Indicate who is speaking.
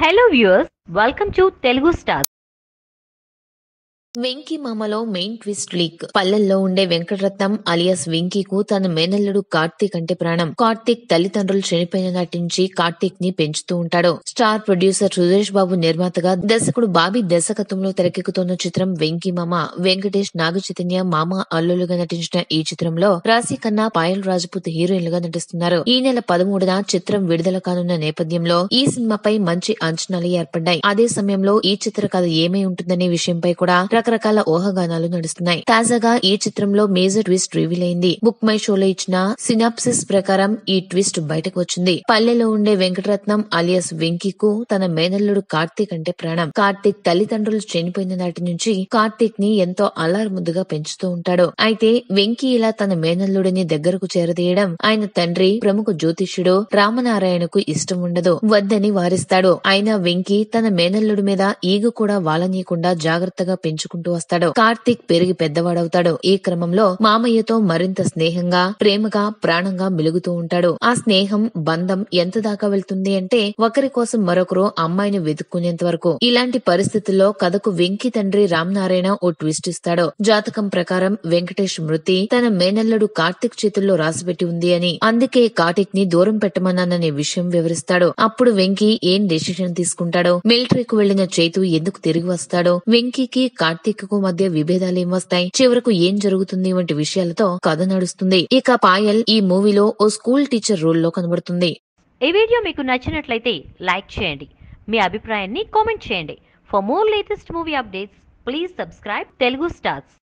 Speaker 1: hello viewers welcome to Telugu star
Speaker 2: Venky మామలో main twist leak పల్లెల్లో ఉండే వెంకటరత్నం అలియాస్ వెంకీకు తన మేనల్లుడు కార్తీక్ అంటే ప్రాణం కార్తీక్ తల్లిదండ్రులు చనిపోయిన నాటి నుంచి కార్తీక్ ని పెంచుతూ ఉంటాడు స్టార్ ప్రొడ్యూసర్ సురేష్ బాబు నిర్మాతగా దర్శకుడు బాబీ దర్శకత్వంలో తెరకెక్కుతున్న చిత్రం వెంకీ మామ వెంకటేష్ నాగ చైతన్య మామ అల్లులుగా నటించిన ఈ చిత్రంలో రాశి ఖన్నా పాయల్ రాజపూత్ హీరోయిన్లుగా నటిస్తున్నారు ఈ నెల పదమూడున చిత్రం విడుదల కానున్న నేపథ్యంలో ఈ సినిమాపై మంచి అంచనాలు ఏర్పడ్డాయి అదే సమయంలో ఈ చిత్ర కథ ఏమై ఉంటుందనే విషయంపై కూడా రకరకాల ఊహాగానాలు నడుస్తున్నాయి తాజాగా ఈ చిత్రంలో మేజర్ ట్విస్ట్ రివీల్ అయింది బుక్ మై షోలో ఇచ్చిన సినాప్సిస్ ప్రకారం ఈ ట్విస్ట్ బయటకు వచ్చింది పల్లెలో ఉండే వెంకటరత్నం అలియాస్ వెంకీకు తన మేనల్లుడు కార్తీక్ అంటే ప్రాణం కార్తీక్ తల్లిదండ్రులు చనిపోయిన నాటి నుంచి కార్తీక్ ని ఎంతో అల్లారుముద్దుగా పెంచుతూ ఉంటాడు అయితే వెంకీ ఇలా తన మేనల్లుడిని దగ్గరకు చేరదీయడం ఆయన తండ్రి ప్రముఖ జ్యోతిష్యుడు రామనారాయణకు ఇష్టం ఉండదు వద్దని వారిస్తాడు అయినా వెంకీ తన మేనల్లుడి మీద ఈగ కూడా వాలనీయకుండా జాగ్రత్తగా పెంచుకుంటూ వస్తాడు కార్తీక్ పెరిగి పెద్దవాడవుతాడు ఈ క్రమంలో మామయ్యతో మరింత స్నేహంగా ప్రేమగా ప్రాణంగా మెలుగుతూ ఉంటాడు ఆ స్నేహం బంధం ఎంత దాకా వెళ్తుంది అంటే ఒకరి కోసం మరొకరు అమ్మాయిని వెతుక్కునేంత వరకు ఇలాంటి పరిస్థితుల్లో కథకు వెంకీ తండ్రి రామనారాయణ ఓ ట్విస్ట్ ఇస్తాడు జాతకం ప్రకారం వెంకటేష్ మృతి తన మేనల్లుడు కార్తీక్ చేతుల్లో రాసిపెట్టి ఉంది అని అందుకే కార్తీక్ ని దూరం పెట్టమన్నాననే విషయం వివరిస్తాడు అప్పుడు వెంకీ ఏం డెసిషన్ తీసుకుంటాడో మిలిటరీకి వెళ్లిన చైతు ఎందుకు తిరిగి వస్తాడో వెంకీకి కార్తీక్ కు మధ్య విభేదాలు ఏం వస్తాయి చివరకు ఏం జరుగుతుంది వంటి విషయాలతో కథ నడుస్తుంది ఇక పాయల్ ఈ మూవీలో ఓ స్కూల్ టీచర్ రోల్లో కనబడుతుంది
Speaker 1: ఈ వీడియో మీకు నచ్చినట్లయితే లైక్ చేయండి మీ అభిప్రాయాన్ని కామెంట్ చేయండి for more latest movie updates please subscribe Telugu stars